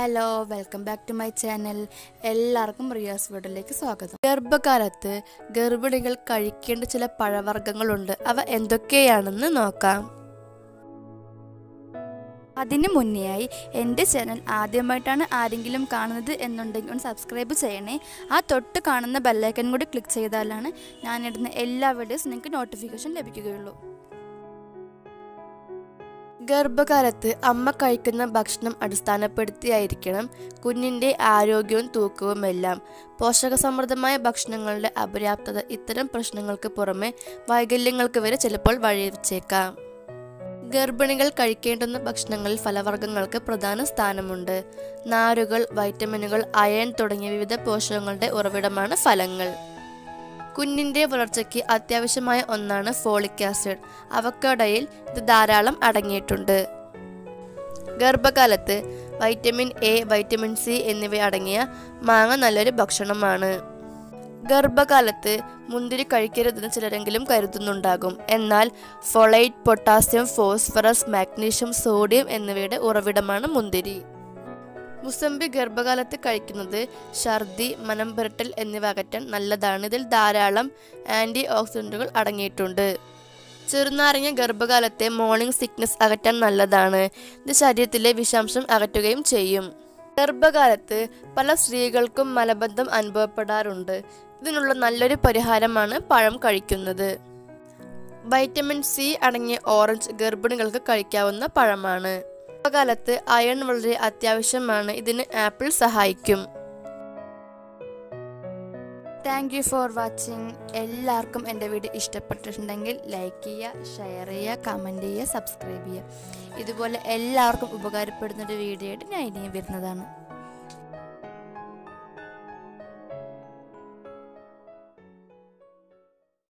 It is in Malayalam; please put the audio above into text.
hello welcome back to my channel എല്ലാവർക്കും റിയാസ് വീഡിയോയിലേക്ക് സ്വാഗതം ഗർഭകാലത്ത് ഗർഭിണികൾ കഴിക്കേണ്ട ചില പഴവർഗ്ഗങ്ങളുണ്ട് അവ എന്തൊക്കെയാണെന്ന് നോക്കാം അതിനു മുന്നെയായി എൻ്റെ ചാനൽ ആദ്യമായിട്ടാണ് ആരെങ്കിലും കാണുന്നത് എന്നുണ്ടെങ്കിൽ ഒന്ന് സബ്സ്ക്രൈബ് ചെയ്യണേ ആ തൊട്ട് കാണുന്ന ബെല്ലൈക്കൻ കൂടി ക്ലിക്ക് ചെയ്താലാണ് ഞാനിടുന്ന എല്ലാ വീഡിയോസും നിങ്ങൾക്ക് നോട്ടിഫിക്കേഷൻ ലഭിക്കുകയുള്ളൂ ഗർഭകാലത്ത് അമ്മ കഴിക്കുന്ന ഭക്ഷണം അടിസ്ഥാനപ്പെടുത്തിയായിരിക്കണം കുഞ്ഞിൻ്റെ ആരോഗ്യവും തൂക്കവുമെല്ലാം പോഷകസമൃദ്ധമായ ഭക്ഷണങ്ങളുടെ അപര്യാപ്തത ഇത്തരം പ്രശ്നങ്ങൾക്ക് പുറമെ വൈകല്യങ്ങൾക്ക് വരെ ചിലപ്പോൾ വഴിവെച്ചേക്കാം ഗർഭിണികൾ കഴിക്കേണ്ടുന്ന ഭക്ഷണങ്ങളിൽ ഫലവർഗ്ഗങ്ങൾക്ക് പ്രധാന സ്ഥാനമുണ്ട് നാരുകൾ വൈറ്റമിനുകൾ അയൺ തുടങ്ങിയ വിവിധ പോഷകങ്ങളുടെ ഉറവിടമാണ് ഫലങ്ങൾ കുഞ്ഞിന്റെ വളർച്ചയ്ക്ക് അത്യാവശ്യമായ ഒന്നാണ് ഫോളിക് ആസിഡ് അവക്കടയിൽ ഇത് ധാരാളം അടങ്ങിയിട്ടുണ്ട് ഗർഭകാലത്ത് വൈറ്റമിൻ എ വൈറ്റമിൻ സി എന്നിവ അടങ്ങിയ മാങ്ങ നല്ലൊരു ഭക്ഷണമാണ് ഗർഭകാലത്ത് മുന്തിരി കഴിക്കരുതെന്ന് ചിലരെങ്കിലും കരുതുന്നുണ്ടാകും എന്നാൽ folate potassium phosphorus magnesium sodium എന്നിവയുടെ ഉറവിടമാണ് മുന്തിരി മുസമ്പി ഗർഭകാലത്ത് കഴിക്കുന്നത് ഛർദി മനം പുരട്ടൽ എന്നിവ അകറ്റാൻ നല്ലതാണ് ഇതിൽ ധാരാളം ആൻറ്റി ഓക്സിഡൻറ്റുകൾ അടങ്ങിയിട്ടുണ്ട് ചെറുനാരങ്ങ ഗർഭകാലത്തെ മോർണിംഗ് സിക്നസ് അകറ്റാൻ നല്ലതാണ് ഇത് ശരീരത്തിലെ വിഷാംശം അകറ്റുകയും ചെയ്യും ഗർഭകാലത്ത് പല സ്ത്രീകൾക്കും മലബന്ധം അനുഭവപ്പെടാറുണ്ട് ഇതിനുള്ള നല്ലൊരു പരിഹാരമാണ് പഴം കഴിക്കുന്നത് വൈറ്റമിൻ സി അടങ്ങിയ ഓറഞ്ച് ഗർഭിണികൾക്ക് കഴിക്കാവുന്ന പഴമാണ് ഗർഭകാലത്ത് അയൺ വളരെ അത്യാവശ്യമാണ് ഇതിന് ആപ്പിൾ സഹായിക്കും താങ്ക് യു ഫോർ വാച്ചിങ് എല്ലാവർക്കും എൻ്റെ വീഡിയോ ഇഷ്ടപ്പെട്ടിട്ടുണ്ടെങ്കിൽ ലൈക്ക് ചെയ്യുക ഷെയർ ചെയ്യുക കമൻറ്റ് ചെയ്യുക സബ്സ്ക്രൈബ് ചെയ്യുക ഇതുപോലെ എല്ലാവർക്കും ഉപകാരപ്പെടുന്ന ഒരു വീഡിയോ ആയിട്ട് ഞാൻ ഇനിയും വരുന്നതാണ്